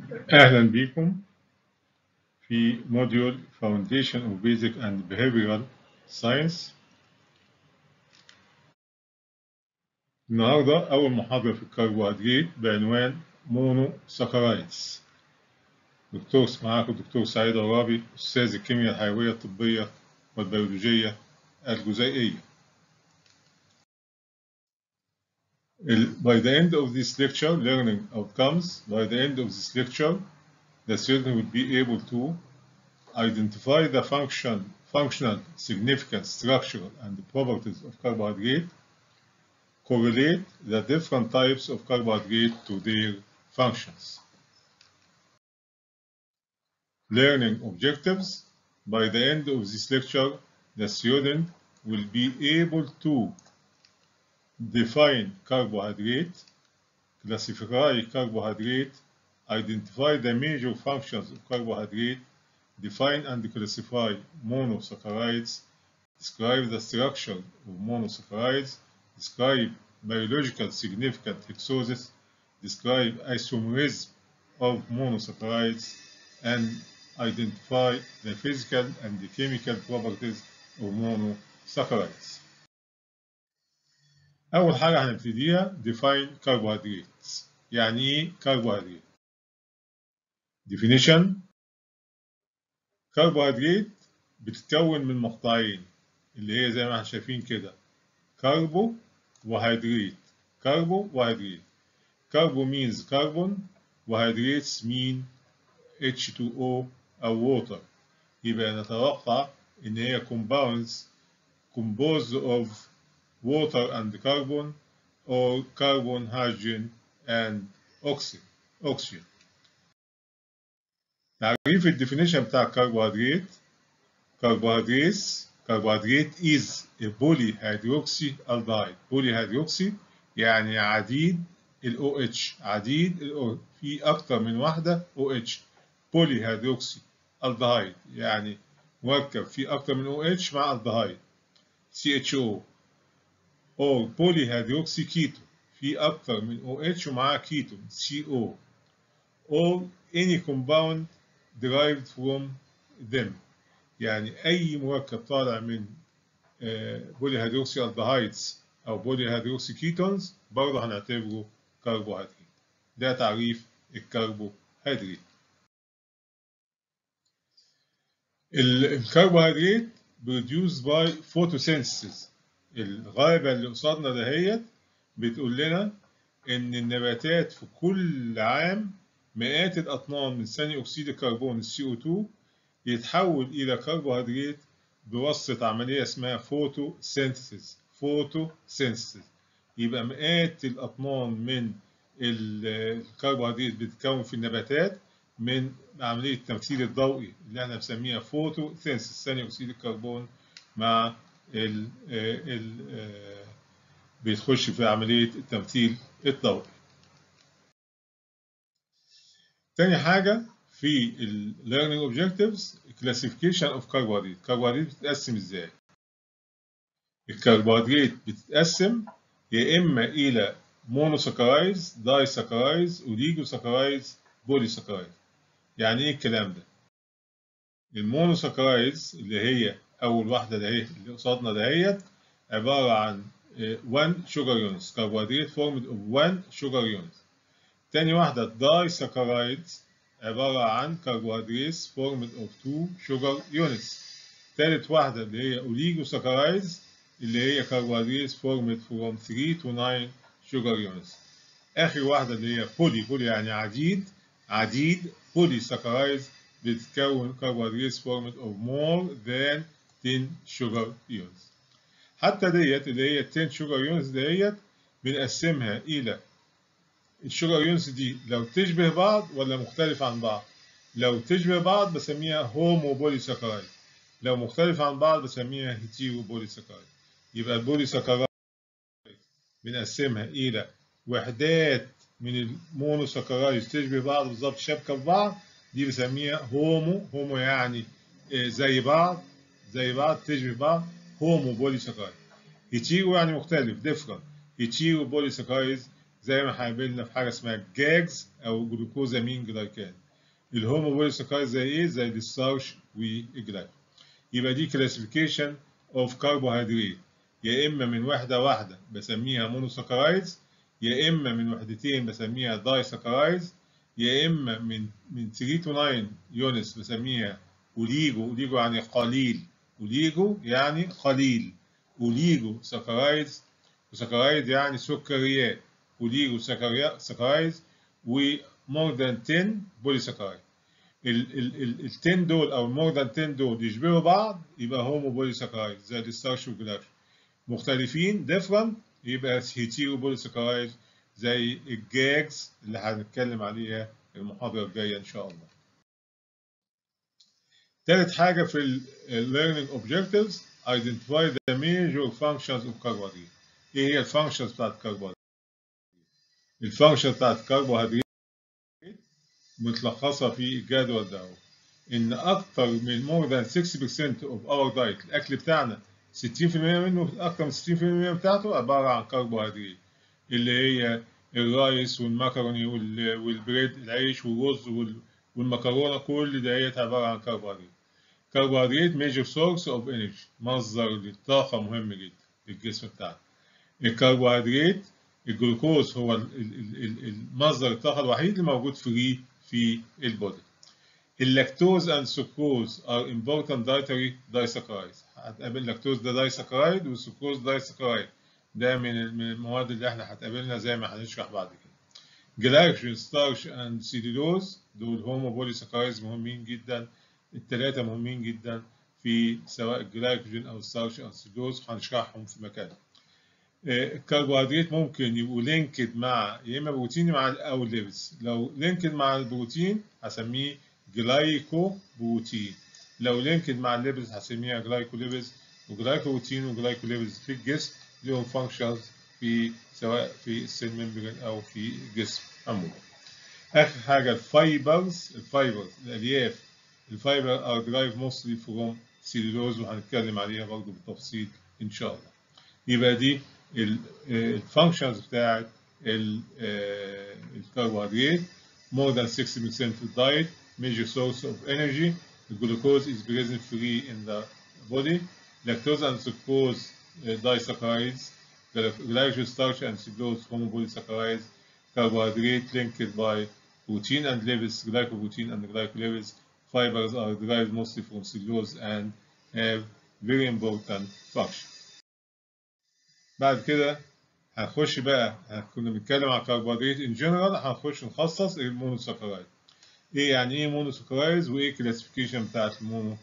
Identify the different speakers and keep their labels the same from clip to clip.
Speaker 1: أهلا بكم في موديول Foundation of Basic and Behavioral Science النهاردة أول محاضرة في الكربوهيدرات بعنوان مونو ساكرايدز دكتور معاكم الدكتور سعيد عرابي أستاذ الكيمياء الحيوية الطبية والبيولوجية الجزيئية By the end of this lecture, learning outcomes, by the end of this lecture, the student will be able to identify the function, functional significance, structural, and properties of carbohydrate, correlate the different types of carbohydrate to their functions. Learning objectives, by the end of this lecture, the student will be able to define carbohydrate, classify carbohydrate, identify the major functions of carbohydrate, define and classify monosaccharides, describe the structure of monosaccharides, describe biological significant hexoses, describe isomerism of monosaccharides, and identify the physical and the chemical properties of monosaccharides. أول حاجة هنبتديها define carbohydrates يعني إيه carbohydrate؟ definition carbohydrate بتتكون من مقطعين اللي هي زي ما احنا شايفين كده كاربو وهيدريت كاربو وهيدريت كاربو means carbon وهيدريتس mean H2O أو water يبقى نتوقع إن هي compounds composed of water and carbon or carbon, hydrogen and oxygen. oxygen. تعريف الديفينيشن بتاع الكربوهيدرات carbohydrates carbohydrate is a polyhydroxy aldehyde polyhydroxy يعني عديد ال OH عديد ال O في أكتر من واحدة OH polyhydroxy aldehyde يعني مركب فيه أكتر من OH مع aldehyde CHO or polyhydroxy keto في أكتر من OH ومعاه كيتون CO or any compound derived from them يعني أي مركب طالع من بوليهيدروكسي الدهايدز أو بوليهيدروكسي كيتونز برضه هنعتبره كربوهيدرات ده تعريف الكربوهيدرات الكربوهيدرات produced by photosynthesis الغابة اللي قصادنا دهيت بتقول لنا إن النباتات في كل عام مئات الأطنان من ثاني أكسيد الكربون ال CO2 يتحول إلى كربوهيدرات بواسطة عملية اسمها فوتوسينثيسيس فوتوسينثيسيس يبقى مئات الأطنان من الكربوهيدرات بتتكون في النباتات من عملية التمثيل الضوئي اللي احنا بنسميها فوتوسينثيسيس ثاني أكسيد الكربون مع ال ال بيخش في عملية التمثيل الضوئي. تاني حاجة في ال learning objectives classification of carbohydrate. carbohydrate بتتقسم ازاي؟ الكربوهيدرات بتتقسم يا إما إلى monosaccharides, disaccharides, oligosaccharides, polysaccharides. يعني إيه الكلام ده؟ المونوساكرايدز اللي هي أول واحدة ده اللي قصادنا دهيت عبارة عن 1 sugar units carbohydrate formed of 1 sugar units تاني واحدة disaccharides عبارة عن carbohydrates formed of 2 sugar units تالت واحدة اللي هي oligosaccharides اللي هي carbohydrates formed from 3 to 9 sugar units آخر واحدة اللي هي poly poly يعني عديد عديد polysaccharides بتتكون carbohydrates formed of more than 10 sugar units حتى ديت اللي هي 10 sugar units ديت بنقسمها إلى الشوجر يونتس دي لو تشبه بعض ولا مختلف عن بعض لو تشبه بعض بسميها هومو بوليساكرايد لو مختلف عن بعض بسميها هيتيرو بوليساكرايد يبقى البوليساكرايد بنقسمها إلى وحدات من المونوساكرايد تشبه بعض بالظبط شابكة في بعض دي بسميها هومو هومو يعني زي بعض زي بعض تشبه بعض هومو بوليساكرايد هيتيرو يعني مختلف different هيتيرو بوليساكرايد زي ما هيقابلنا في حاجه اسمها جاجز او جلوكوزامين جلايكان الهوموبوليساكرايد زي ايه زي الستارش والجلايكول يبقى دي كلاسيفيكيشن اوف كربوهيدرات يا اما من وحده واحده بسميها مونوساكرايدز يا اما من وحدتين بسميها دايساكرايدز يا اما من من 3 تو 9 يونس بسميها اوليجو اوليجو يعني قليل اوليجو يعني قليل اوليجو ساكرايدز وساكرايد يعني سكريات اوليجو ساكرايدز ومور ذان 10 بولي ساكرايد ال 10 دول او مور ذان 10 دول يشبهوا بعض يبقى هومو بولي ساكرايد زي الستارش والجلاش مختلفين ديفرنت يبقى هيتيرو بولي ساكرايد زي الجاجز اللي هنتكلم عليها المحاضرة الجاية إن شاء الله. تالت حاجة في ال learning objectives identify the major functions of carbohydrate. إيه هي الفانكشنز بتاعت الكربوهيدرات؟ الفانكشن بتاعت الكربوهيدرات متلخصة في الجدول ده إن أكتر من more than 60% of our diet الأكل بتاعنا 60% منه أكتر من 60% بتاعته عبارة عن كربوهيدرات اللي هي الرايس والمكروني والبريد العيش والرز والمكرونه كل ديت عباره عن كربوهيدرات. كربوهيدرات ميجر سورس اوف انرجي مصدر للطاقه مهم جدا للجسم بتاعنا. الكربوهيدرات الجلوكوز هو المصدر الطاقه الوحيد اللي موجود فري في البودي. اللاكتوز اند سكروز ار important dietary disaccharides. هتقابل اللاكتوز ده دايساكرايد والسكروز دايساكرايد. ده من من المواد اللي احنا هتقابلنا زي ما هنشرح بعد كده. جلايكوجين ستارش اند سيلولوز دول هومو بولي ساكرايز مهمين جدا الثلاثه مهمين جدا في سواء الجلايكوجين او الستارش او السيلولوز هنشرحهم في مكان. الكربوهيدرات ممكن يبقوا لينكد مع يا اما بروتين مع او ليبس لو لينكد مع البروتين هسميه جلايكو بروتين لو لينكد مع الليبس هسميها جلايكو ليبس وجلايكو بروتين وجلايكو ليبس في الجسم لهم فانكشنز في سواء في السيل ممبرين او في الجسم عموما. اخر حاجه الفايبرز الفايبرز الالياف الفايبر ار درايف موستلي فروم سيلولوز وهنتكلم عليها برضه بالتفصيل ان شاء الله. يبقى دي الفانكشنز بتاعت الكربوهيدرات more than 60% of diet major source of energy the glucose is present free in the body lactose and sucrose disaccharides, glycogen starch and cellulose homopolysaccharides, carbohydrate linked by protein and lipids, glycoprotein and glycolipids. Fibers are derived mostly from cellulose and have very important function. بعد كده هنخش بقى كنا بنتكلم على الكربوهيدرات ان جنرال هنخش نخصص المونوساكرايد. ايه يعني ايه مونوساكرايد وايه الكلاسيفيكيشن بتاعت المونوساكرايد؟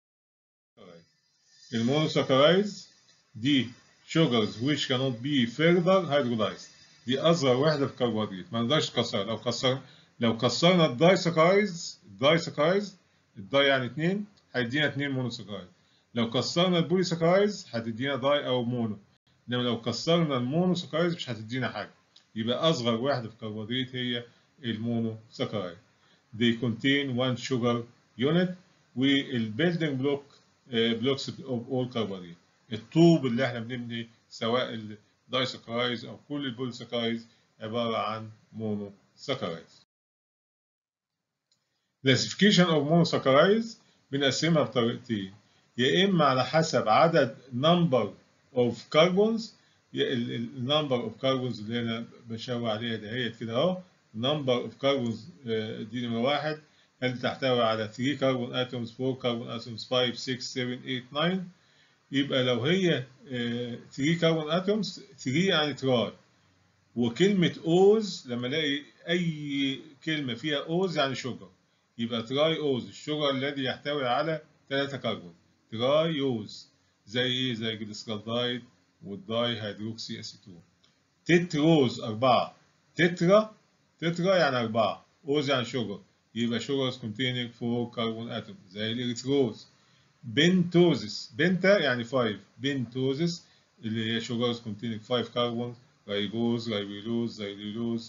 Speaker 1: المونوساكرايدز دي sugars which cannot be further hydrolyzed دي اصغر وحده في الكربوهيدرات ما نقدرش نكسرها لو كسر لو كسرنا الدايساكرايدز الدايساكرايدز الداي يعني 2 هيدينا 2 مونوساكرايد لو كسرنا البوليساكرايدز هتدينا داي او مونو انما لو كسرنا المونوساكرايدز مش هتدينا حاجه يبقى اصغر وحده في الكربوهيدرات هي المونوساكرايد they contain one sugar unit والبيلدنج بلوك بلوكس اوف اول كربوهيدرات الطوب اللي احنا بنبني سواء الدايساكرايز او كل البوليساكرايز عباره عن مونوساكرايز. classification of monosaccharides بنقسمها بطريقتين يا اما على حسب عدد number of carbons النمبر اوف كاربونز اللي انا بشاور عليها دهيت كده اهو number of carbons دي نمره واحد هل تحتوي على 3 كربون اتومز 4 كربون اتومز 5 6 7 8 9 يبقى لو هي 3 كربون اتومز 3 يعني تراي وكلمة اوز لما الاقي اي كلمة فيها اوز يعني شجر يبقى تراي اوز الشجر الذي يحتوي على 3 كربون تراي اوز زي ايه زي الجليسرالدايد والداي هيدروكسي اسيتون تتروز أربعة تترا تترا يعني أربعة أوز يعني شجر يبقى sugars containing 4 carbon atoms زي الإريثروز بنتوزس بنتا يعني 5 بنتوزس اللي هي sugars containing 5 carbons رايبوز رايبيلوز زيلولوز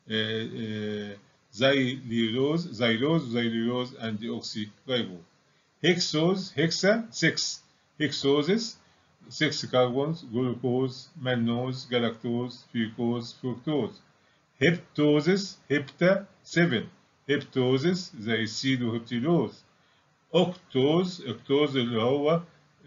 Speaker 1: زيلولوز زيلوز زيلولوز and deoxy رايبوز هيكسوز هيكسا 6 هيكسوزس 6 carbons glucose mannose galactose fucose fructose هيبتوزس هيبتا 7 هيبتوزس زي السيد وهيبتيلوز اوكتوز اوكتوز اللي هو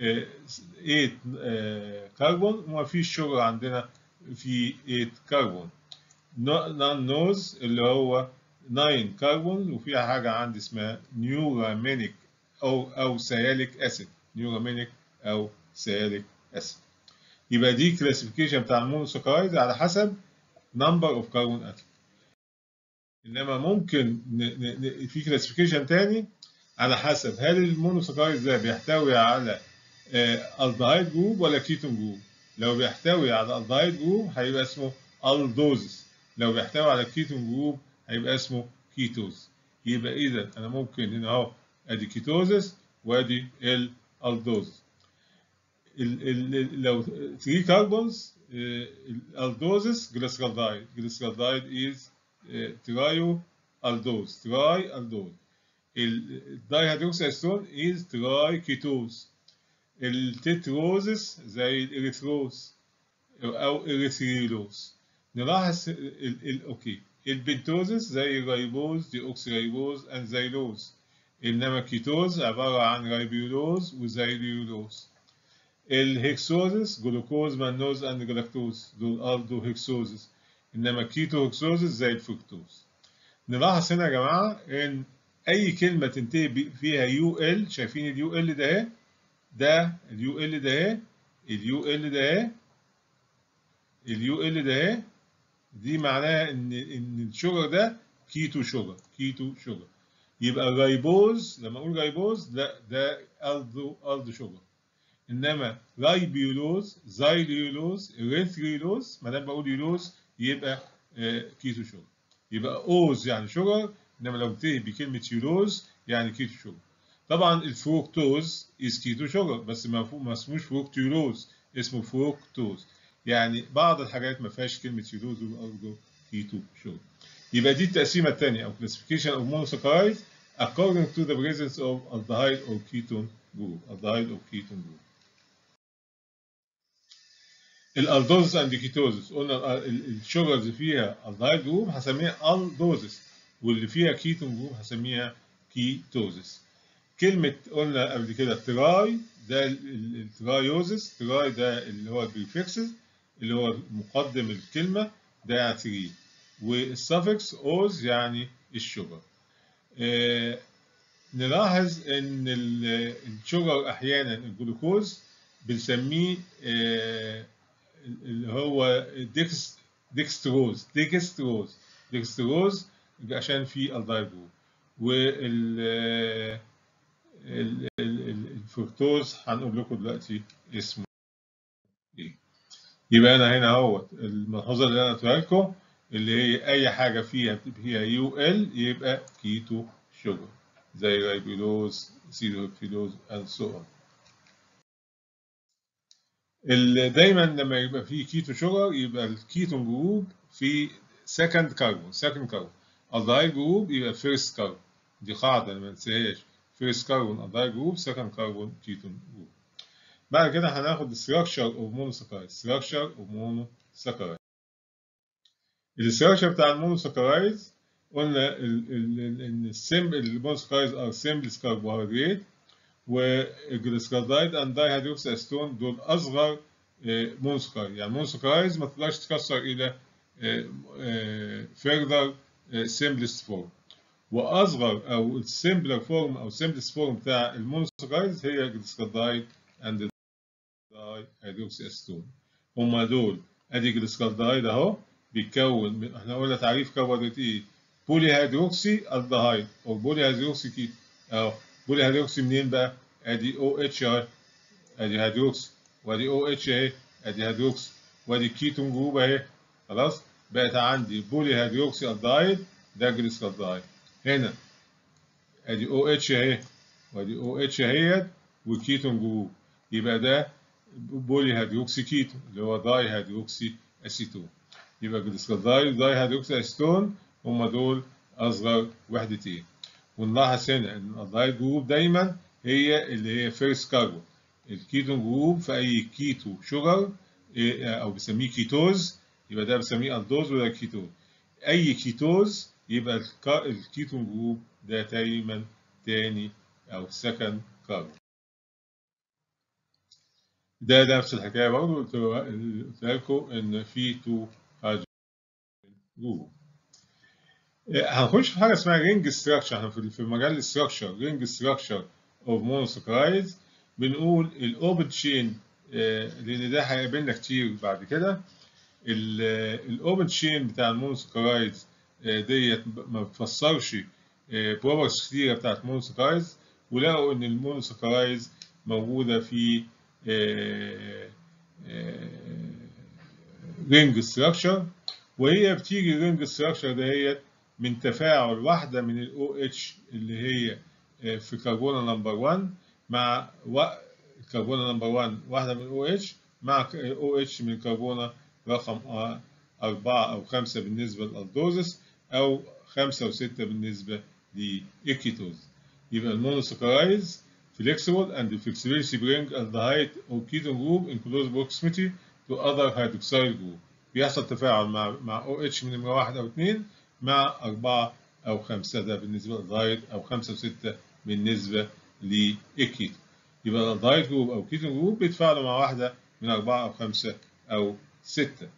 Speaker 1: 8 كربون وما فيش شجر عندنا في 8 كربون نون نوز اللي هو 9 كربون وفيها حاجة عندي اسمها نيورامينيك أو أو سياليك أسيد نيورامينيك أو سياليك أسيد يبقى دي كلاسيفيكيشن بتاع المونوسكرايد على حسب نمبر اوف كربون اتوم انما ممكن ن ن في كلاسيفيكيشن تاني على حسب هل المونوسكرايد ده بيحتوي على الدهايد جروب ولا كيتون جروب لو بيحتوي على الدهايد جروب هيبقى اسمه الدوزس لو بيحتوي على كيتون جروب هيبقى اسمه كيتوز يبقى اذا انا ممكن هنا اهو ادي كيتوزس وادي الالدوزس لو 3 كربونز الالدوزس جليسرالدايد جليسرالدايد از ترايو الدوز تراي الدوز الداي هيدروكسيستون از تراي كيتوز التتروزس زي الاريثروز او اريثريلوز نلاحظ اوكي البنتوزس زي الريبوز دي اوكسيريبوز انزيلوز انما كيتوز عباره عن ريبيولوز وزيليولوز الهكسوزس جلوكوز مانوز اند جلاكتوز دول الدو هكسوزس انما كيتو هكسوزس زي الفركتوز نلاحظ هنا يا جماعه ان اي كلمه تنتهي فيها يو ال شايفين اليو ال ده اهي ده اليو ال ده اهي اليو ال ده اهي اليو ال ده اهي دي معناها ان ان الشجر ده كيتو شجر كيتو شجر يبقى رايبوز لما اقول رايبوز لا ده الدو الدو شجر انما رايبيولوز زايليولوز اريثريلوز ما دام بقول يولوز يبقى آه كيتو شجر يبقى اوز يعني شجر انما لو بتنتهي بكلمه يولوز يعني كيتو شجر طبعا الفروكتوز از كيتو شجر بس ما اسموش فروكتيولوز اسمه فروكتوز يعني بعض الحاجات ما فيهاش كلمه يولوز وبرضه كيتو شجر يبقى دي التقسيمه الثانيه او classification of monosaccharides according to the presence of aldehyde or ketone group aldehyde or ketone group الالدوزس اند كيتوزس قلنا الشجرز اللي فيها الدهايد جروب هسميها الدوزس واللي فيها كيتون جروب هسميها كيتوزس كلمة قلنا قبل كده تراي ده الترايوزس تراي ده اللي هو البريفكسز اللي هو مقدم الكلمة ده يعني 3 والسفكس اوز يعني الشجر آه نلاحظ ان الشجر احيانا الجلوكوز بنسميه آه اللي هو ديكس ديكستروز ديكستروز ديكستروز عشان في الدايد جروب وال الفركتوز هنقول لكم دلوقتي اسمه ايه يبقى انا هنا اهوت الملحوظه اللي انا قلتها لكم اللي هي اي حاجه فيها فيها يو ال يبقى كيتو شوجر زي رايبيلوز سيروفيلوز اند سو اون دايما لما يبقى في كيتو شوجر يبقى الكيتون جروب في سكند كربون سكند كربون الدايل جروب يبقى فيرست كربون دي قاعده ما ننساهاش فيرست كربون الدايل جروب سكند كربون كيتون جروب بعد كده هناخد structure اوف مونوساكرايد structure اوف مونوساكرايد الستراكشر بتاع المونوساكرايد قلنا ان السمبل المونوساكرايد ار سمبلز كربوهيدرات والجليسرايد اند داي هيدروكسي استون دول اصغر مونوسكرايد يعني مونوسكرايد ما تقدرش تكسر الى فيرذر سمبلست فورم واصغر او السمبلر فورم او سمبلست فورم بتاع المونوسكرايد هي الجليسرايد اند داي هيدروكسي استون هما دول ادي جليسرايد اهو بيتكون احنا قلنا تعريف كربوهيدرات ايه بولي هيدروكسي الدهايد او بولي هيدروكسي كيتو اهو بولي هيدروكسي منين بقى؟ ادي او اتش اهي ادي هيدروكسي وادي او اتش اهي ادي هيدروكسي وادي كيتون جروب اهي خلاص بقت عندي بولي هيدروكسي الدايد ده جليسرالدايد هنا ادي او اتش اهي وادي او اتش اهيت وكيتون جروب يبقى ده بولي هيدروكسي كيتون اللي هو داي هيدروكسي اسيتون يبقى جليسرالدايد وداي هيدروكسي اسيتون هم دول اصغر وحدتين ونلاحظ هنا ان الدايد جروب دايما هي اللي هي فيرست كاربون الكيتون جروب في اي كيتو شوجر او بنسميه كيتوز يبقى ده بنسميه الدوز ولا كيتون اي كيتوز يبقى الكا- الكيتون جروب ده دايما تاني او سكند كاربون ده نفس الحكايه برضه قلت قلت لكم ان في تو هيدروجين جروب هنخش في حاجه اسمها رينج ستراكشر احنا في في مجال الاستراكشر رينج ستراكشر اوف مونوسكرايدز بنقول الاوبن تشين لان ده هيقابلنا كتير بعد كده الاوبن تشين بتاع المونوسكرايدز ديت ما بتفسرش بروبرتيز كتيره بتاعت المونوسكرايدز ولقوا ان المونوسكرايدز موجوده في رينج ستراكشر وهي بتيجي رينج ستراكشر دهيت من تفاعل واحده من الاو اتش اللي هي في كربونه نمبر 1 مع كربونه نمبر 1 واحده من الاو اتش مع او اتش من كربونه رقم 4 او 5 بالنسبه للالدوزس او 5 و6 بالنسبه للكيتوز يبقى المونوسكرايز flexible and the flexibility bring aldehyde or ketone group in close proximity to other hydroxyl group بيحصل تفاعل مع مع OH من نمرة واحد أو اثنين مع أربعة أو خمسة ده بالنسبة للالدهايد أو خمسة وستة بالنسبة للكيتون يبقى الالدهايد جروب أو كيتون جروب بيتفاعلوا مع واحدة من أربعة أو خمسة أو ستة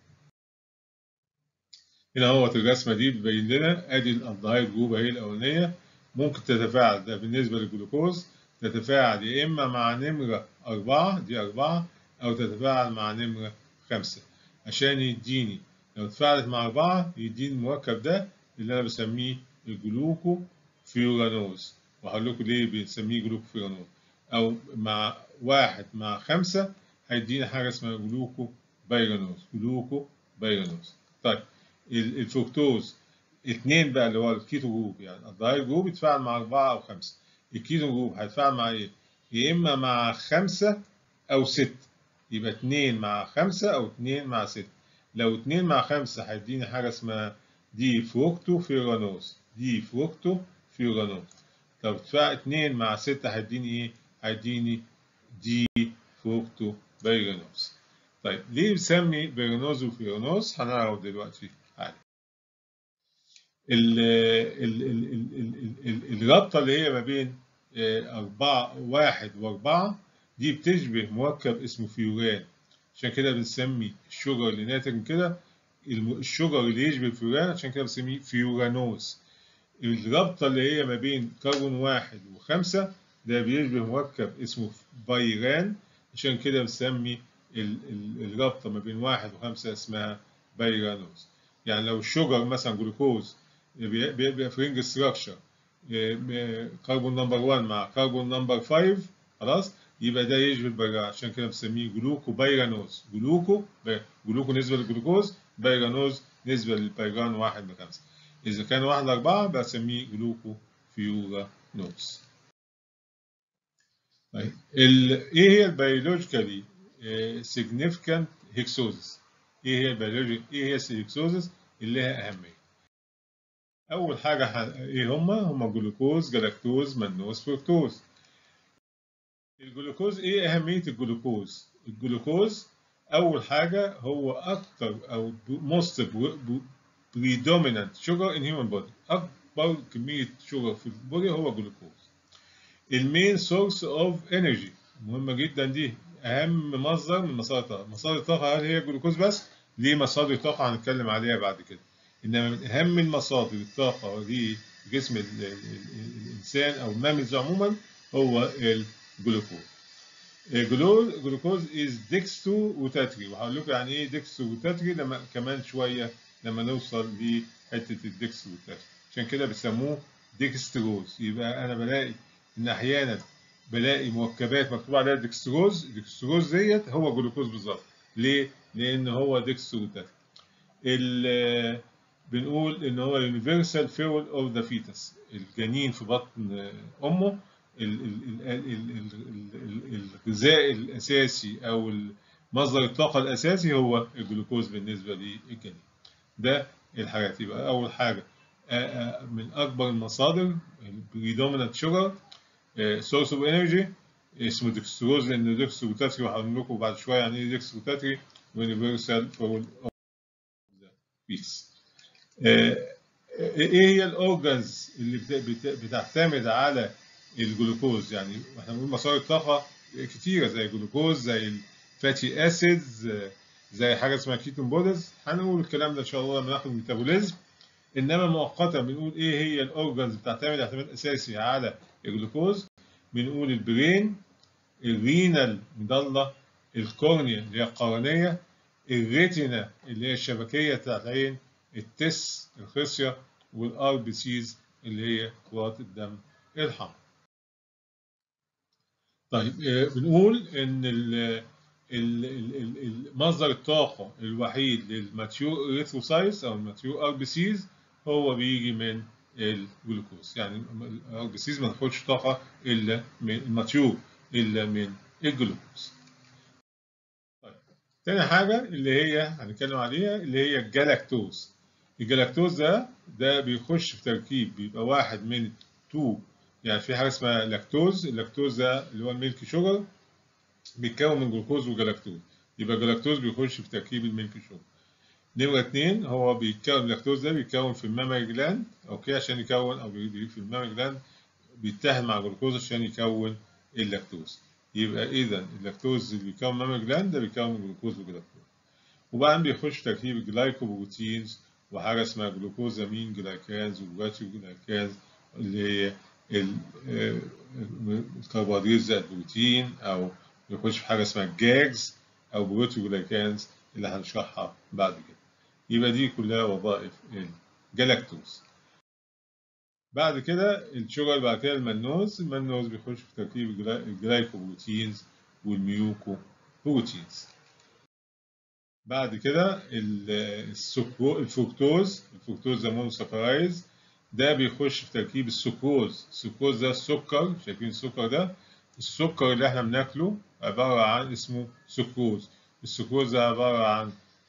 Speaker 1: هنا هو الرسمة دي بتبين لنا أدي الالدهايد جروب أهي الأولانية ممكن تتفاعل ده بالنسبة للجلوكوز تتفاعل يا إما مع نمرة أربعة دي أربعة أو تتفاعل مع نمرة خمسة عشان يديني لو اتفاعلت مع أربعة يديني المركب ده اللي أنا بسميه الجلوكو فيورانوز وهقول لكم ليه بنسميه جلوكو فيورانوز أو مع واحد مع خمسة هيدينا حاجة اسمها جلوكو بايرانوز جلوكو بايرانوز طيب الفركتوز اتنين بقى اللي هو الكيتو جروب يعني الدايل جروب يتفاعل مع أربعة أو خمسة الكيتو جروب هيتفاعل مع إيه؟ يا إما مع خمسة أو ستة يبقى اتنين مع خمسة أو اتنين مع ستة لو اتنين مع خمسة هيديني حاجة اسمها دي فروكتو فيورانوز دي فروكتو فيورانوز لو اتفاعل اتنين مع ستة هيديني إيه؟ هيديني دي فروكتو بيرانوز طيب ليه بنسمي بيرانوز وفيورانوز؟ هنعرف دلوقتي حالا ال ال ال ال ال الرابطة اللي هي ما بين أربعة واحد وأربعة دي بتشبه مركب اسمه فيوران عشان كده بنسمي الشجر اللي ناتج كده الشجر اللي يشبه الفيوران عشان كده بنسميه فيورانوز الرابطة اللي هي ما بين كربون واحد وخمسة ده بيشبه مركب اسمه بايران عشان كده بنسمي الرابطة ما بين واحد وخمسة اسمها بايرانوز يعني لو الشجر مثلا جلوكوز بيبقى في رينج ستراكشر كربون نمبر 1 مع كربون نمبر 5 خلاص يبقى ده يشبه البيران عشان كده بنسميه جلوكو بايرانوز جلوكو جلوكو نسبة للجلوكوز بايرانوز نسبة للبيران واحد لخمسة إذا كان واحد لأربعة بسميه جلوكو فيورانوز طيب إيه هي البيولوجيكالي significant هيكسوزس؟ إيه هي البيولوجي إيه هي الهيكسوزس اللي لها أهمية؟ أول حاجة إيه هما؟ هما جلوكوز جلاكتوز منوز فركتوز الجلوكوز ايه اهميه الجلوكوز الجلوكوز اول حاجه هو اكتر او most predominant sugar in human body اكبر كميه شجر في البودي هو جلوكوز المين سورس اوف انرجي مهمه جدا دي اهم مصدر من مصادر الطاقه مصادر الطاقه هل هي الجلوكوز بس ليه مصادر طاقه هنتكلم عليها بعد كده انما من اهم المصادر الطاقه لجسم الانسان او المامز عموما هو الجلوكوز الجلوكوز از ديكستو وتاتري وهقول لكم يعني ايه ديكستو وتاتري لما كمان شويه لما نوصل لحته الديكستو وتاتري عشان كده بيسموه ديكستروز يبقى انا بلاقي ان احيانا بلاقي مركبات مكتوب عليها ديكستروز الديكستروز ديت هو جلوكوز بالظبط ليه؟ لان هو ديكستو وتاتري بنقول ان هو universal fuel of the fetus الجنين في بطن امه الغذاء الاساسي او مصدر الطاقه الاساسي هو الجلوكوز بالنسبه للجنين ده الحاجات يبقى اول حاجه من اكبر المصادر البريدومينانت شوجر سورس اوف انرجي اسمه ديكستروز لان ديكستروتاتري وهقول لكم بعد شويه يعني ايه ديكستروتاتري ويونيفرسال فول بيس ايه هي الاورجنز اللي بتعتمد على الجلوكوز يعني احنا بنقول مصادر الطاقه كتيره زي الجلوكوز زي الفاتي اسيدز زي حاجه اسمها كيتون بودز هنقول الكلام ده ان شاء الله لما ناخد الميتابوليزم انما مؤقتا بنقول ايه هي الاورجنز بتعتمد اعتماد اساسي على الجلوكوز بنقول البرين الرينال مضله الكورنيا اللي هي القرنيه الريتينا اللي هي الشبكيه بتاعت العين التس الخصيه والار بي سيز اللي هي كرات الدم الحمراء. طيب بنقول ان مصدر الطاقه الوحيد للماتيور اريثروسايتس او الماتيور ار بي سيز هو بيجي من الجلوكوز يعني الار بي سيز ما تاخدش طاقه الا من الماتيور الا من الجلوكوز. طيب تاني حاجه اللي هي هنتكلم عليها اللي هي الجلاكتوز. الجلاكتوز ده ده بيخش في تركيب بيبقى واحد من تو يعني في حاجه اسمها لاكتوز اللاكتوز ده اللي هو الميلك شوجر بيتكون من جلوكوز وجلاكتوز يبقى الجلاكتوز بيخش في تركيب الميلك شوجر نمرة اتنين هو بيتكون اللاكتوز ده بيتكون في المامري جلاند اوكي عشان يكون او في المامري جلاند بيتحد مع الجلوكوز عشان يكون اللاكتوز يبقى اذا اللاكتوز اللي بيكون مامري جلاند ده بيكون من جلوكوز وجلاكتوز وبعدين بيخش في تركيب الجلايكوبروتينز وحاجه اسمها جلوكوزامين جلايكانز وجلاتيو جلايكانز اللي هي الكربوهيدرات زائد بروتين او يخش في حاجه اسمها الجاجز او بروتيو جلايكانز اللي هنشرحها بعد كده يبقى دي كلها وظائف الجلاكتوز بعد كده الشجر بعد كده المنوز المنوز بيخش في تركيب الجلايكوبروتينز والميوكو بروتينز بعد كده الفركتوز الفركتوز ده مونوساكرايز ده بيخش في تركيب السكروز السكروز ده السكر شايفين السكر ده السكر اللي احنا بناكله عبارة عن اسمه سكروز السكروز ده عبارة عن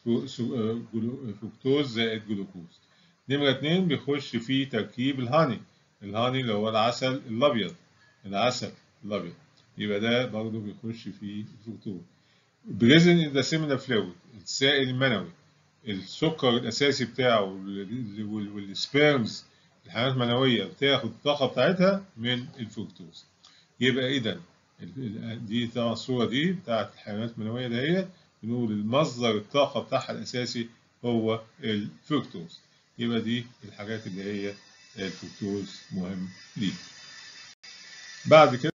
Speaker 1: فركتوز زائد جلوكوز نمرة اتنين بيخش في تركيب الهاني الهاني اللي هو العسل الأبيض العسل الأبيض يبقى ده برضه بيخش في الفركتوز بريزن ان ذا سيمينال فلويد السائل المنوي السكر الاساسي بتاعه والسبيرمز الحيوانات المنويه بتاخد الطاقه بتاعتها من الفركتوز يبقى اذا دي طبعا الصوره دي بتاعت الحيوانات المنويه دهيت بنقول المصدر الطاقه بتاعها الاساسي هو الفركتوز يبقى دي الحاجات اللي هي الفركتوز مهم ليه بعد كده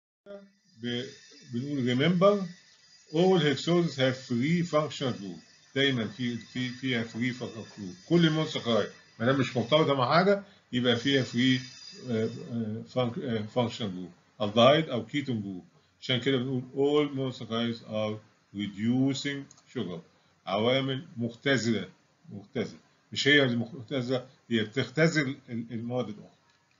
Speaker 1: بنقول ريمبر all hexoses have free functional group دايما في في فيها free functional group كل المونوساكرايد ما دام مش مرتبطه مع حاجه يبقى فيها free functional group الدهايد او كيتون جروب عشان كده بنقول all monosaccharides are reducing sugar عوامل مختزله مختزله مش هي اللي مختزله هي بتختزل المواد الاخرى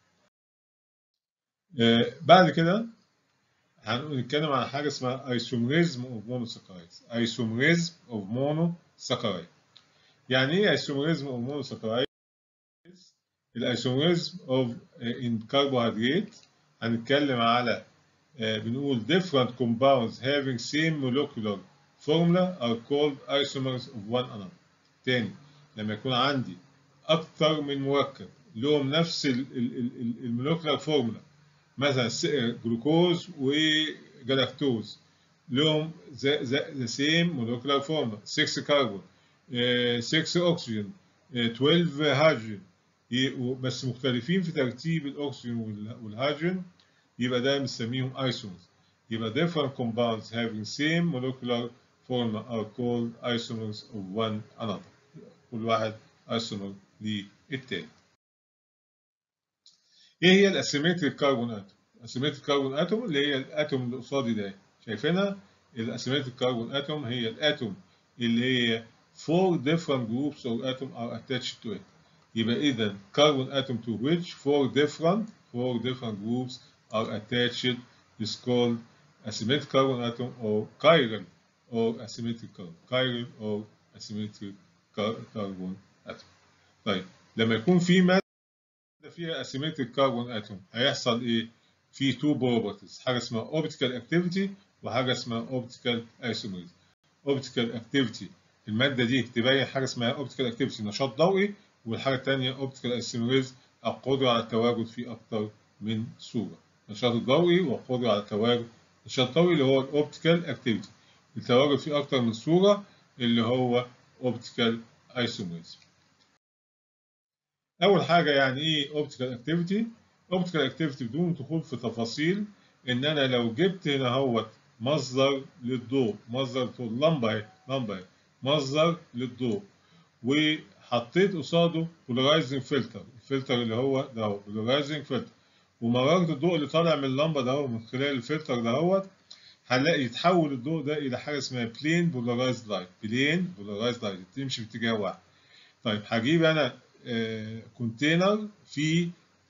Speaker 1: بعد كده هنتكلم عن حاجه اسمها ايسوميريزم اوف مونوساكرايدز ايسوميريزم اوف مونوساكرايد يعني ايه ايسوميريزم اوف مونوساكرايد الايسوميريزم اوف ان كربوهيدرات هنتكلم على بنقول different compounds having same molecular formula are called isomers of one another تاني لما يكون عندي اكتر من مركب لهم نفس المولكيولار فورمولا مثلا جلوكوز وجلاكتوز لهم ذا سيم مولكيولار فورمولا 6 كربون 6 اكسجين 12 هيدروجين بس مختلفين في ترتيب الاكسجين والهيدروجين يبقى ده بنسميهم ايسومرز يبقى different compounds having same molecular formula are called isomers of one another كل واحد ايسومر للتاني ايه هي الاسيمتريك كربون اتوم؟ الاسيمتريك كربون اتوم اللي هي الاتوم اللي قصادي ده شايفينها؟ الاسيمتريك كربون اتوم هي الاتوم اللي هي four different groups of atom are attached to it يبقى اذا carbon atom to which four different four different groups are attached is called asymmetric carbon atom or chiral or asymmetric carbon chiral or asymmetric carbon atom طيب لما يكون في ماده فيها asymmetric carbon atom هيحصل ايه؟ في two properties حاجه اسمها optical activity وحاجه اسمها optical isomerism optical activity الماده دي تبين حاجه اسمها optical activity نشاط ضوئي والحاجة التانية اوبتيكال ايسوميريزم القدرة على التواجد في أكتر من صورة النشاط الضوئي والقدرة على التواجد النشاط الضوئي اللي هو الاوبتيكال اكتيفيتي التواجد في أكتر من صورة اللي هو اوبتيكال ايسوميريزم أول حاجة يعني إيه اوبتيكال اكتيفيتي؟ اوبتيكال اكتيفيتي بدون دخول في تفاصيل إن أنا لو جبت هنا هوت مصدر للضوء مصدر في اللمبة اهي لمبة اهي مصدر للضوء وحطيت قصاده بولارايزنج فلتر الفلتر اللي هو ده هو بولارايزنج فلتر ومررت الضوء اللي طالع من اللمبة ده هو من خلال الفلتر ده هو هنلاقي يتحول الضوء ده إلى حاجة اسمها بلين بولارايزد لايت بلين بولارايزد لايت تمشي في اتجاه واحد طيب هجيب أنا آه كونتينر فيه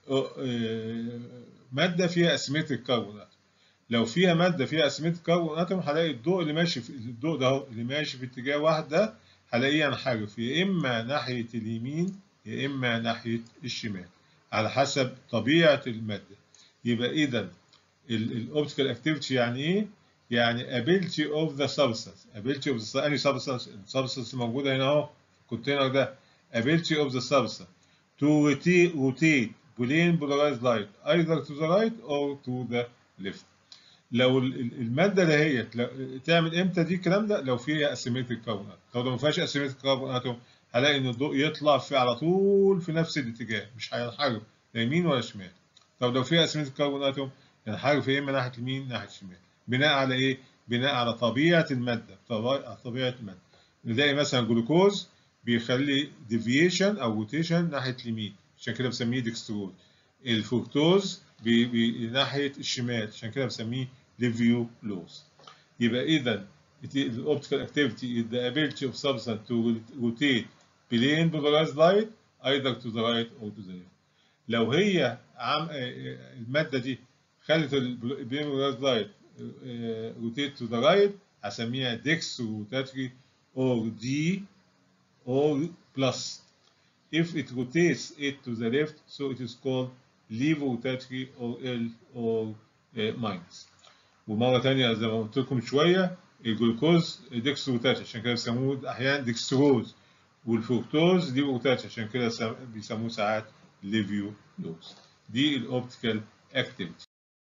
Speaker 1: آه مادة فيها اسيمتريك كربون اتوم لو فيها مادة فيها اسيمتريك كربون اتوم هلاقي الضوء اللي ماشي في الضوء ده هو اللي ماشي في اتجاه واحد ده هلاقيه ينحرف يا إما ناحية اليمين يا إما ناحية الشمال على حسب طبيعة المادة يبقى إذا الأوبتيكال أكتيفيتي يعني إيه؟ يعني ability of the substance ability of the أنهي substance السبستانس موجودة هنا أهو في الكونتينر ده ability of the substance to rotate, rotate plane polarized light either to the right or to the left لو المادة دهيت تعمل امتى دي الكلام ده لو فيها اسيمتريك كربون اتوم لو ما فيهاش اسيمتريك كربون اتوم هلاقي ان الضوء يطلع في على طول في نفس الاتجاه مش هينحرف لا يمين ولا شمال طب لو فيها اسيمتريك كربون اتوم ينحرف يا اما ناحية اليمين ناحية الشمال بناء على ايه؟ بناء على طبيعة المادة طبيعة المادة نلاقي مثلا جلوكوز بيخلي ديفيشن او روتيشن ناحية اليمين عشان كده بسميه ديكسترول الفركتوز ناحية الشمال عشان كده بسميه ليفيو لوز يبقى إذا الأوبتيكال أكتيفيتي is the ability of substance to rotate plane polarized light either to the right or to the left لو هي عم المادة دي خلت البلين polarized light rotate to the right هسميها ديكس روتاتري or D or plus if it rotates it to the left so it is called leave rotatory or L or minus ومره ثانيه زي ما قلت لكم شويه الجلوكوز ديكستروتاتش عشان كده بيسموه احيانا ديكستروز والفركتوز دي روتاتش عشان كده بيسموه ساعات ليفيو لوز دي الاوبتيكال اكتيفيتي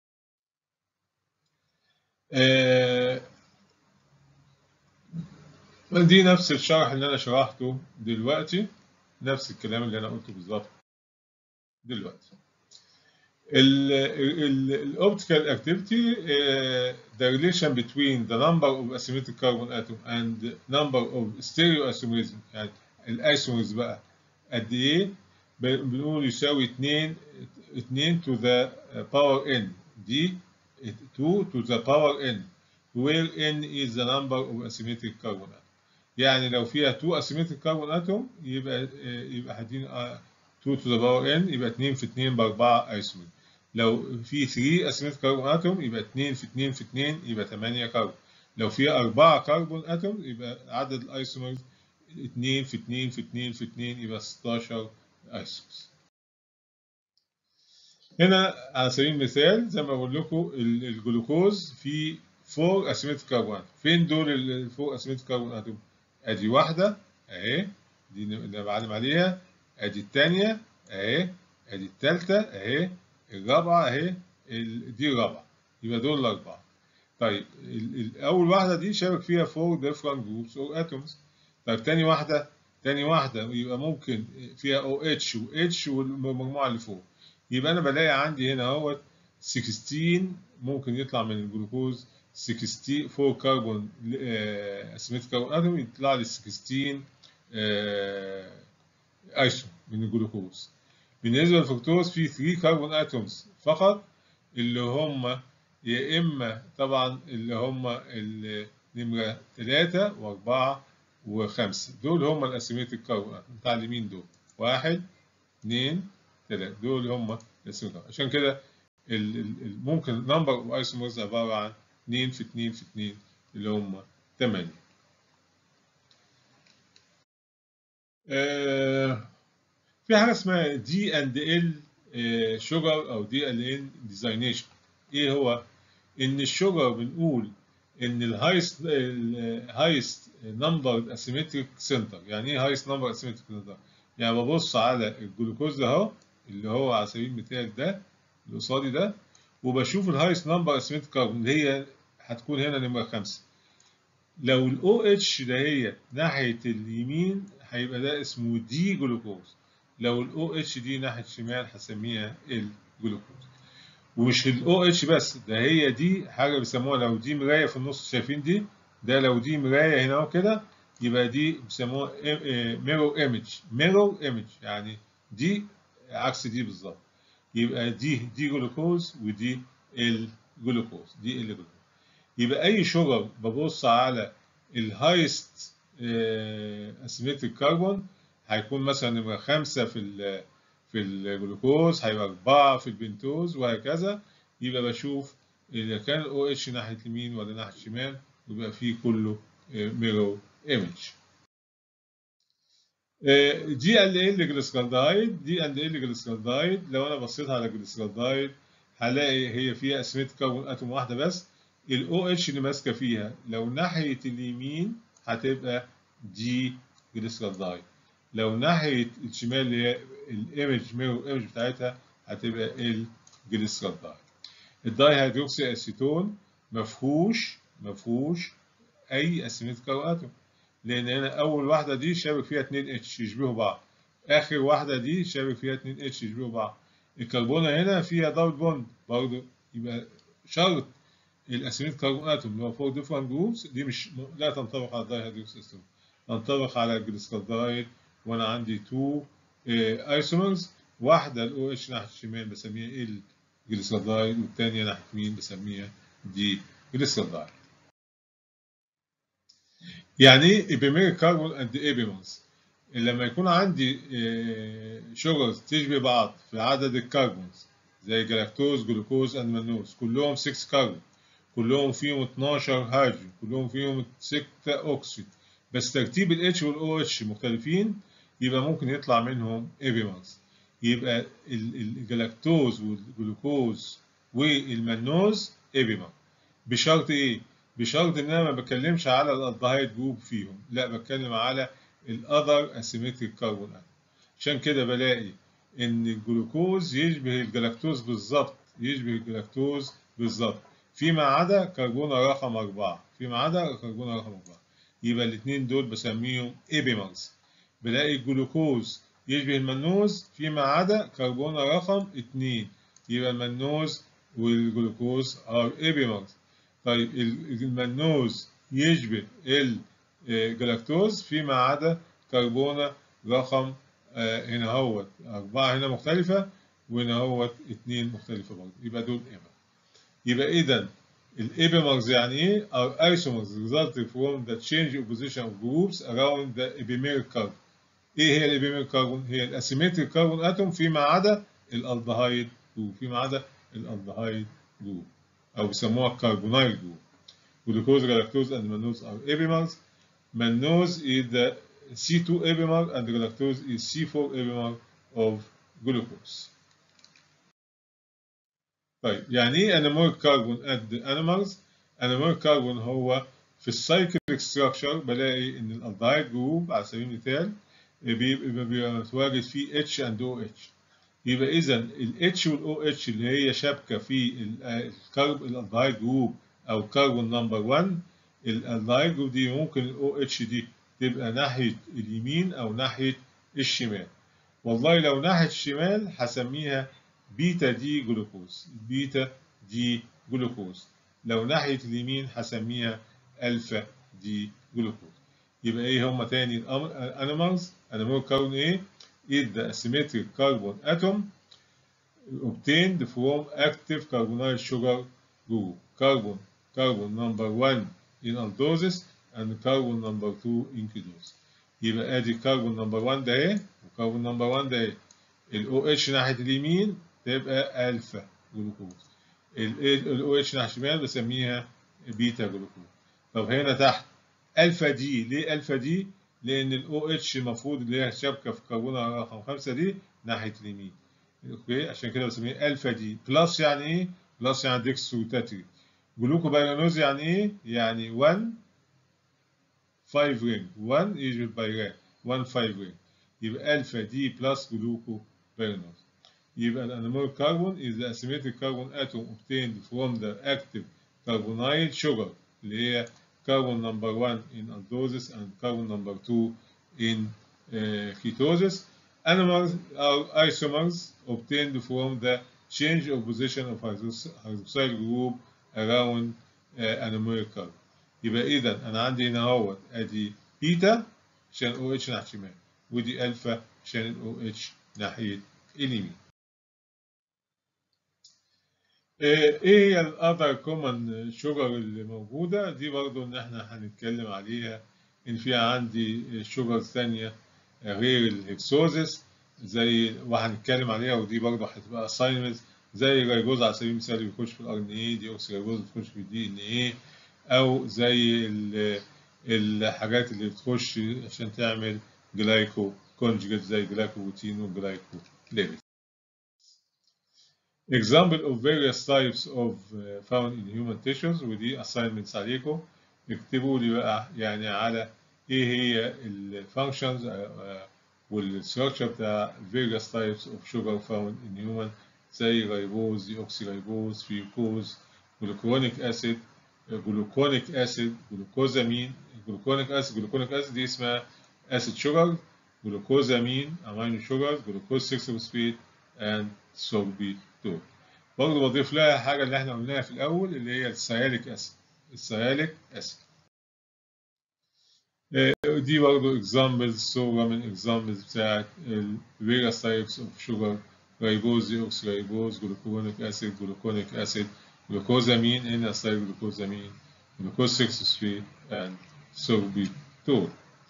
Speaker 1: آه دي نفس الشرح اللي انا شرحته دلوقتي نفس الكلام اللي انا قلته بالظبط دلوقتي الاوبتيكال اكتيفيتي the relation between the number of asymmetric carbon atom and number of stereoisomerism يعني الايسومرز بقى قد ايه بنقول يساوي 2 2 to the power n دي 2 to the power n where n is the number of asymmetric carbon atom يعني لو فيها 2 asymmetric carbon atom يبقى يبقى هدينا 2 to the power n يبقى 2 في 2 ب 4 ايسومر لو في 3 اسيمتريك كربون اتوم يبقى 2 في 2 في 2 يبقى 8 كربون لو في 4 كربون اتوم يبقى عدد الايسومرز 2 في 2 في 2 في 2 يبقى 16 ايسومرز هنا على سبيل المثال زي ما بقول لكم الجلوكوز فيه 4 اسيمتريك كربون فين دول ال 4 اسيمتريك كربون اتوم ادي واحده اهي دي اللي بعلم عليها ادي الثانيه اهي ادي الثالثه اهي الرابعه اهي دي الرابعه يبقى دول الاربعه طيب اول واحده دي شارك فيها 4 different groups or atoms طيب تاني واحده تاني واحده يبقى ممكن فيها او اتش واتش والمجموعه اللي فوق يبقى انا بلاقي عندي هنا اهوت 16 ممكن يطلع من الجلوكوز 16 4 كربون اسيمتريك كربون اتوم يطلع لي 16 ايسو من الجلوكوز بالنسبه للفركتوز في 3 كربون اتومز فقط اللي هم يا اما طبعا اللي هم النمره 3 و4 و5 دول هم الاسيمتريك كربون بتاع اليمين دول 1 2 3 دول هم الاسيمتريك عشان كده ممكن نمبر اوف ايسومرز عباره عن 2 في 2 في 2 اللي هم 8 آه في حاجه اسمها دي اند ال شوجر او دي ال ان ديزاينيشن ايه هو ان الشوجر بنقول ان الهايست الهايست نمبر اسيمتريك سنتر يعني ايه هايست نمبر اسيمتريك سنتر يعني ببص على الجلوكوز ده اهو اللي هو على سبيل المثال ده اللي قصادي ده وبشوف الهايست نمبر اسمنت كاربون اللي هي هتكون هنا نمرة خمسة لو ال OH دهيت ناحية اليمين هيبقى ده اسمه دي جلوكوز لو ال OH دي ناحية الشمال هسميها الجلوكوز ومش ال OH بس ده هي دي حاجة بيسموها لو دي مراية في النص شايفين دي ده لو دي مراية هنا اهو كده يبقى دي بيسموها ميرور ايمج ميرور ايمج يعني دي عكس دي بالظبط يبقى دي دي جلوكوز ودي الجلوكوز دي الجلوكوز يبقى اي شجر ببص على الهايست اسيمتريك كربون هيكون مثلا نمرة خمسة في ال في الجلوكوز هيبقى أربعة في البنتوز وهكذا يبقى بشوف إذا كان ال OH ناحية اليمين ولا ناحية الشمال يبقى فيه كله ميرور ايمج. دي ال ال جليسرالدايد دي ال ال جليسرالدايد لو انا بصيت على جليسرالدايد هلاقي هي فيها اسمنت كربون اتوم واحده بس ال OH اللي ماسكه فيها لو ناحيه اليمين هتبقى دي جليسرالدايد لو ناحيه الشمال اللي هي الايمج ميرور ايمج بتاعتها هتبقى الجليسرالدايد الداي هيدروكسي اسيتون مفهوش مفهوش اي اسمنت كربون اتوم لان هنا اول واحده دي شابك فيها 2 اتش يشبهوا بعض اخر واحده دي شابك فيها 2 اتش يشبهوا بعض الكربونه هنا فيها دبل بوند برضه يبقى شرط الاسمنت كربون اتوم اللي هو فور ديفرنت جروبس دي مش لا تنطبق على الداي هيدروكسي تنطبق على الجليسرالدايد وانا عندي 2 ايسومرز واحده الاو اتش ناحيه الشمال بسميها الجليسرالدايد والثانيه ناحيه اليمين بسميها دي جليسرالدايد يعني ايه ايبيميريك كربون اند ايبيمرز لما يكون عندي شجرز تشبه بعض في عدد الكربونز زي جلاكتوز جلوكوز اند منوز كلهم 6 كربون كلهم فيهم 12 هيدروجين كلهم فيهم 6 اوكسيد بس ترتيب الاتش والاو اتش مختلفين يبقى ممكن يطلع منهم ايبيمرز يبقى الجلاكتوز والجلوكوز والمنوز ايبيمر بشرط ايه؟ بشرط ان انا ما بتكلمش على الالدهايد جروب فيهم لا بتكلم على الاذر اسيمتريك كربون عشان كده بلاقي ان الجلوكوز يشبه الجلاكتوز بالظبط يشبه الجلاكتوز بالظبط فيما عدا كربونة رقم أربعة فيما عدا كربونة رقم أربعة يبقى الاثنين دول بسميهم ايبيمرز بلاقي الجلوكوز يشبه المنوز فيما عدا كربونة رقم اتنين يبقى المنوز والجلوكوز ار ايبيمرز طيب المنوز يشبه الجلاكتوز فيما عدا كربونة رقم هنا هوت أربعة هنا مختلفة وهنا هوت اتنين مختلفة برضه يبقى دول ايبر يبقى إذا الابيمرز يعني ايه؟ are isomers resulting from the change of position of groups around the epimeric carbon. ايه هي الابيميريك كربون؟ هي الاسيمتريك كربون اتوم فيما عدا الالدهايد جروب فيما عدا الالدهايد جروب او بيسموها الكربونايل جروب. Glucose, galactose and mannose are epimers. Mannose is the C2 epimer and galactose is C4 epimer of glucose. طيب يعني ايه اناموريك كربون قد انيمالز؟ اناموريك كربون هو في السايكليك ستراكشر بلاقي ان الالدهايد جروب على سبيل المثال بيبقى بيبقى متواجد فيه اتش اند او اتش يبقى اذا الاتش والاو اتش اللي هي شابكه في الكرب الالدهايد جروب او كربون نمبر 1 الالدهايد جروب دي ممكن الاو اتش دي تبقى ناحيه اليمين او ناحيه الشمال والله لو ناحيه الشمال هسميها بيتا دي جلوكوز بيتا دي جلوكوز لو ناحية اليمين هسميها ألفا دي جلوكوز يبقى ايه هما تاني الانيمالز انيمال كربون ايه is the asymmetric carbon atom obtained from active carbonyl sugar group carbon carbon number 1 in aldosis and carbon number 2 in ketosis يبقى ادي كربون نمبر 1 ده ايه وكربون نمبر 1 ده ايه الاو اتش ناحيه اليمين تبقى الفا جلوكوز الاو اتش ناحيه الشمال بسميها بيتا جلوكوز طب هنا تحت الفا دي ليه الفا دي لان الاو اتش المفروض اللي هي شابكه في كربونه رقم 5 دي ناحيه اليمين اوكي عشان كده بسميها الفا دي بلس يعني ايه بلس يعني ديكستروتاتري جلوكو بايرانوز يعني ايه يعني 1 5 رينج 1 يشبه بايران 1 5 رينج يبقى الفا دي بلس جلوكو بيرنوز يبقى الانامول كربون is the asymmetric carbon atom obtained from the active carbonyl sugar اللي هي carbon number 1 in aldosis and carbon number 2 in uh, ketosis. Animals are isomers obtained from the change of position of hydroxyl group around uh, anomeric carbon. يبقى إذا أنا عندي هنا اهوت أدي بيتا عشان او اتش ناحية الشمال ودي ألفا عشان الاو اتش ناحية اليمين. ايه هي الاذر كومن شوجر اللي موجوده دي برضو ان احنا هنتكلم عليها ان في عندي شوجر ثانيه غير الهكسوزس زي وهنتكلم عليها ودي برضو هتبقى اساينمنت زي الريبوز على سبيل المثال بيخش في الار ان اي دي اوكسي ريبوز بتخش في الدي ان اي او زي الحاجات اللي بتخش عشان تعمل جلايكو كونجيجيت زي جلايكوبروتين وجلايكو ليبيد example of various types of uh, found in human tissues ودي assignments عليكم اكتبوا لي بقى يعني على ايه هي الفانكشنز والستراكشر بتاع various types of sugar found in human زي ريبوز ديوكسيريبوز فيوكوز جلوكونيك اسيد جلوكونيك اسيد جلوكوزامين جلوكونيك اسيد جلوكونيك اسيد دي اسمها اسيد شوجر جلوكوزامين امينو شوجر جلوكوز 6 فوسفيت اند سوربيت دول برضه بضيف لها حاجة اللي احنا قلناها في الأول اللي هي السياليك أسيد السياليك أسيد دي برضه examples صورة من examples بتاعت ال various types of sugar ribose deoxyribose gluconic acid gluconic acid glucosamine N acyl glucosamine glucose 6 phosphate and sorbitol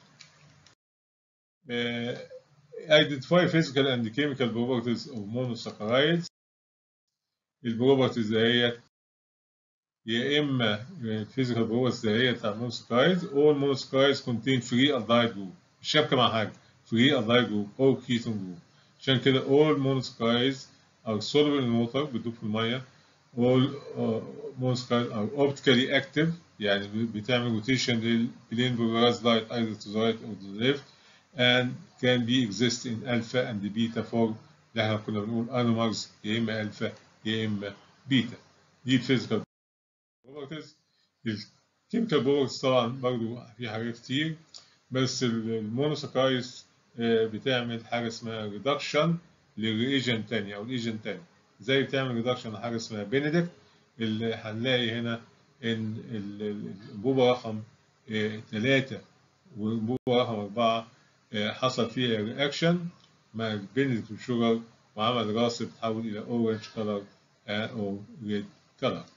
Speaker 1: uh, identify physical and chemical properties of monosaccharides البروبرتيز دهيت يا اما الفيزيكال بروبرتيز دهيت بتاع المونوسكرايدز او المونوسكرايدز كونتين فري الدايد جروب مش شابكه مع حاجه فري الدايد جروب او كيتون جروب عشان كده all monosaccharides are soluble in water بتدوب في الميه all uh, monosaccharides are optically active يعني بتعمل روتيشن للبلين بولاريزد لايت either to the right or to the left and can be exist in alpha and beta form اللي احنا كنا بنقول انومرز يا اما الفا يا اما بيتا دي الفيزيكال بروبرتيز الكيميكال بروبرتيز طبعا برضو في حاجات كتير بس المونوساكرايز بتعمل حاجه اسمها ريدكشن للريجن تاني او الايجن تاني زي بتعمل ريدكشن لحاجه اسمها بينيدكت اللي هنلاقي هنا ان الانبوبه رقم ثلاثة والانبوبه رقم أربعة حصل فيها رياكشن مع البينيدكت شوجر وعمل راسب تحول الى اورنج كلر او ريد كلر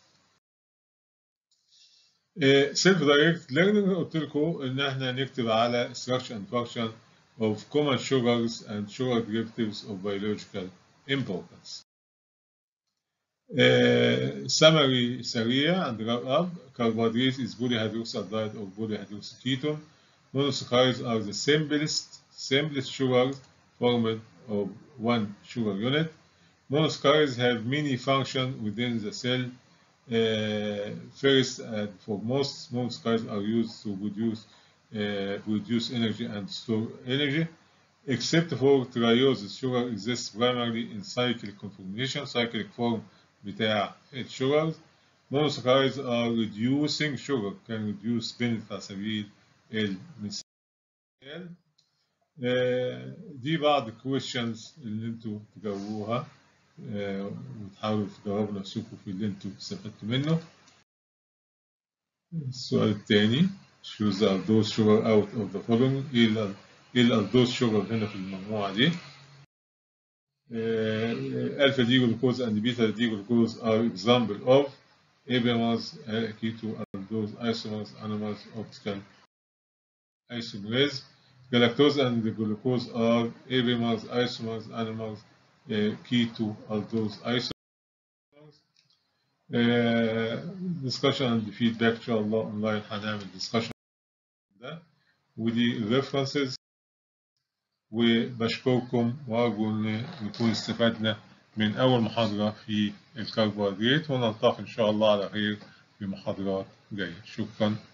Speaker 1: سيلف دايركت ليرنينج قلت لكم ان احنا نكتب على structure and function of common sugars and sugar derivatives of biological importance. summary سريع and wrap up carbohydrate is polyhydroxylide or polyhydroxyketone monosaccharides are the simplest simplest sugars formed of one sugar unit. Monosaccharides have many functions within the cell. Uh, first and foremost, monosaccharides are used to produce uh, produce energy and store energy. Except for trioses, sugar exists primarily in cyclic conformation, cyclic form بتاع السugars. Monosaccharides are reducing sugar, can reduce benefit على سبيل المثال. دي بعض الكويشنز اللي انتوا تجاوبوها وتحاولوا تجاوبوا نفسكم في اللي انتوا استفدتوا منه. السؤال الثاني choose the aldose sugar out of the following ايه الالدوز شوجر هنا في المجموعة دي الفا دي جلوكوز and beta دي جلوكوز are example of ABMs, keto aldose isomers, animals, optical isomerase Galactose and glucose are ABMs, isomers, animals, uh, keto aldose isomers. Uh, discussion and feedback إن شاء الله أونلاين هنعمل discussion ده ودي references وبشكركم وأرجو إن نكون استفدنا من أول محاضرة في الكربوهيدرات ونلتقي إن شاء الله على خير في محاضرات جاية شكرا